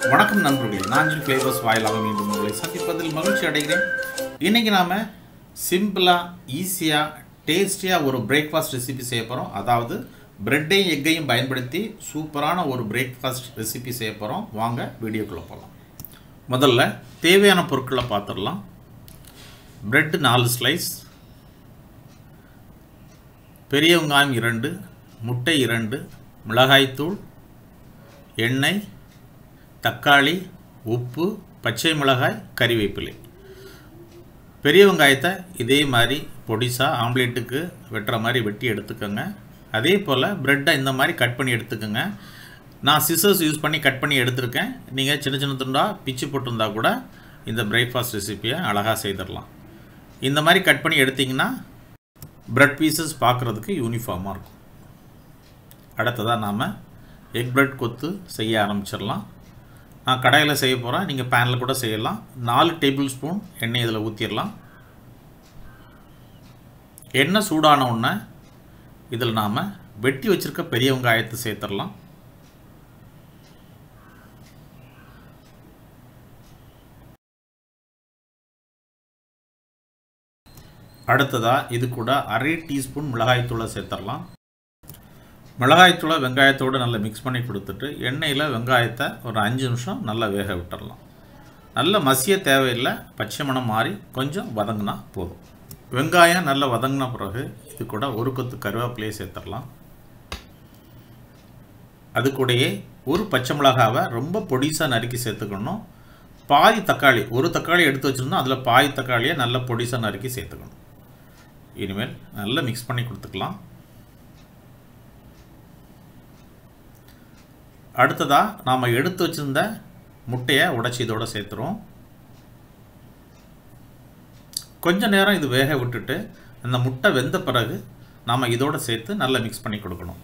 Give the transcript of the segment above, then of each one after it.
வணக்கம் நண்பர்களே நாஞ்சில் ஃப்ளேவர்ஸ் வாயிலாக மீண்டும் உங்களை சந்திப்பதில் மகிழ்ச்சி அடைகிறேன் இன்றைக்கி நாம் சிம்பிளாக ஈஸியாக டேஸ்டியாக ஒரு பிரேக்ஃபாஸ்ட் ரெசிபி செய்ய போகிறோம் அதாவது பிரெட்டையும் எக்கையும் பயன்படுத்தி சூப்பரான ஒரு பிரேக்ஃபாஸ்ட் ரெசிபி செய்ய போகிறோம் வாங்க வீடியோக்குள்ளே போகலாம் முதல்ல தேவையான பொருட்களை பார்த்துடலாம் பிரெட் நாலு ஸ்லைஸ் பெரிய வெங்காயம் இரண்டு முட்டை இரண்டு மிளகாய்த்தூள் எண்ணெய் தக்காளி உப்பு பச்சை மிளகாய் கறிவேப்பிலை பெரிய வெங்காயத்தை இதே மாதிரி பொடிசாக ஆம்லேட்டுக்கு வெட்டுற மாதிரி வெட்டி எடுத்துக்கோங்க அதே போல் ப்ரெட்டை இந்த மாதிரி கட் பண்ணி எடுத்துக்கோங்க நான் சிசர்ஸ் யூஸ் பண்ணி கட் பண்ணி எடுத்திருக்கேன் நீங்கள் சின்ன சின்ன துண்டாக பிச்சு போட்டிருந்தா கூட இந்த பிரேக்ஃபாஸ்ட் ரெசிப்பியை அழகாக செய்திடலாம் இந்த மாதிரி கட் பண்ணி எடுத்திங்கன்னா ப்ரெட் பீசஸ் பார்க்குறதுக்கு யூனிஃபார்மாக இருக்கும் அடுத்ததாக நாம் எக் பிரெட் கொத்து செய்ய ஆரம்பிச்சிடலாம் நான் கடையில் செய்ய போகிறேன் நீங்கள் பேனில் கூட செய்யலாம் நாலு டேபிள் ஸ்பூன் எண்ணெய் இதில் ஊற்றிடலாம் எண்ணெய் சூடான உடனே இதில் நாம் வெட்டி வச்சுருக்க பெரிய வெங்காயத்தை சேர்த்துடலாம் அடுத்ததாக இது கூட அரை டீஸ்பூன் மிளகாய்த்தூளை சேர்த்துடலாம் மிளகாய்த்தூளை வெங்காயத்தோடு நல்லா மிக்ஸ் பண்ணி கொடுத்துட்டு எண்ணெயில் வெங்காயத்தை ஒரு அஞ்சு நிமிஷம் நல்லா வேக விட்டுடலாம் நல்ல மசிய தேவையில்லை பச்சை மணம் மாறி கொஞ்சம் வதங்கினா போதும் வெங்காயம் நல்லா வதங்கின பிறகு இது கூட ஒரு கொத்து கருவேப்பிலையை சேர்த்துடலாம் அது கூடயே ஒரு பச்சை மிளகாவை ரொம்ப பொடிசாக நறுக்கி சேர்த்துக்கணும் பாதி தக்காளி ஒரு தக்காளி எடுத்து வச்சுருந்தோம் அதில் பாதி தக்காளியை நல்லா பொடிசாக நறுக்கி சேர்த்துக்கணும் இனிமேல் நல்லா மிக்ஸ் பண்ணி கொடுத்துக்கலாம் அடுத்ததாக நாம் எடுத்து வச்சுருந்த முட்டையை உடச்சி இதோட சேர்த்துருவோம் கொஞ்ச நேரம் இது வேக விட்டுட்டு அந்த முட்டை வெந்த பிறகு நாம் இதோட சேர்த்து நல்லா மிக்ஸ் பண்ணி கொடுக்கணும்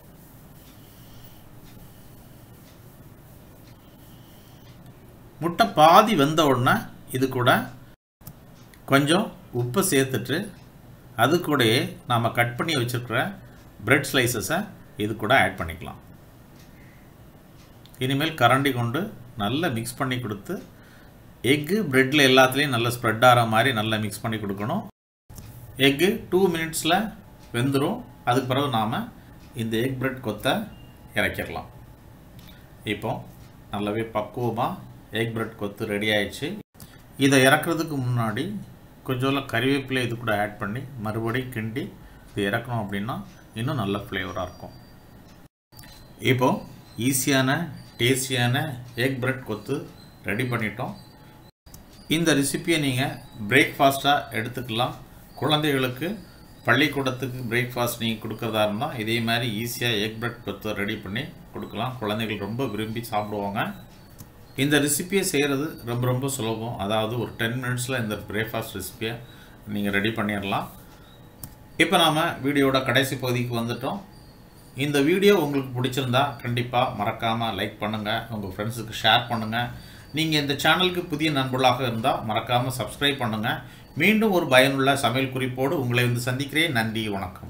முட்டை பாதி வெந்த உடனே இது கூட கொஞ்சம் உப்பை சேர்த்துட்டு அது கூடயே நாம் கட் பண்ணி வச்சுருக்கிற பிரெட் ஸ்லைசஸை இது கூட ஆட் பண்ணிக்கலாம் இனிமேல் கரண்டி கொண்டு நல்லா மிக்ஸ் பண்ணி கொடுத்து எக்கு ப்ரெட்டில் எல்லாத்துலேயும் நல்லா ஸ்ப்ரெட் ஆகிற மாதிரி நல்லா மிக்ஸ் பண்ணி கொடுக்கணும் எக்கு டூ மினிட்ஸில் வெந்துடும் அதுக்கு பிறகு நாம் இந்த எக் ப்ரெட் கொத்தை இறக்கிடலாம் இப்போ நல்லாவே பக்குவமாக எக் ப்ரெட் கொத்து ரெடி ஆயிடுச்சு இதை இறக்குறதுக்கு முன்னாடி கொஞ்சம் கறிவேப்பிலை இது கூட ஆட் பண்ணி மறுபடியும் கிண்டி இது இறக்கணும் அப்படின்னா இன்னும் நல்ல ஃப்ளேவராக இருக்கும் இப்போது ஈஸியான டேஸ்டியான எக் பிரெட் கொத்து ரெடி பண்ணிட்டோம் இந்த ரெசிப்பியை நீங்கள் பிரேக்ஃபாஸ்ட்டாக எடுத்துக்கலாம் குழந்தைகளுக்கு பள்ளிக்கூடத்துக்கு பிரேக்ஃபாஸ்ட் நீங்கள் கொடுக்குறதா இருந்தால் இதே மாதிரி ஈஸியாக எக் பிரெட் கொத்து ரெடி பண்ணி கொடுக்கலாம் குழந்தைகள் ரொம்ப விரும்பி சாப்பிடுவாங்க இந்த ரெசிப்பியை செய்கிறது ரொம்ப ரொம்ப சுலபம் அதாவது ஒரு டென் மினிட்ஸில் இந்த பிரேக்ஃபாஸ்ட் ரெசிப்பியை நீங்கள் ரெடி பண்ணிடலாம் இப்போ நாம் வீடியோட கடைசி பகுதிக்கு வந்துட்டோம் இந்த வீடியோ உங்களுக்கு பிடிச்சிருந்தா கண்டிப்பாக மறக்காமல் லைக் பண்ணுங்கள் உங்கள் ஃப்ரெண்ட்ஸுக்கு ஷேர் பண்ணுங்கள் நீங்கள் இந்த சேனலுக்கு புதிய நண்பர்களாக இருந்தால் மறக்காமல் சப்ஸ்கிரைப் பண்ணுங்கள் மீண்டும் ஒரு பயனுள்ள சமையல் குறிப்போடு உங்களை வந்து சந்திக்கிறேன் நன்றி வணக்கம்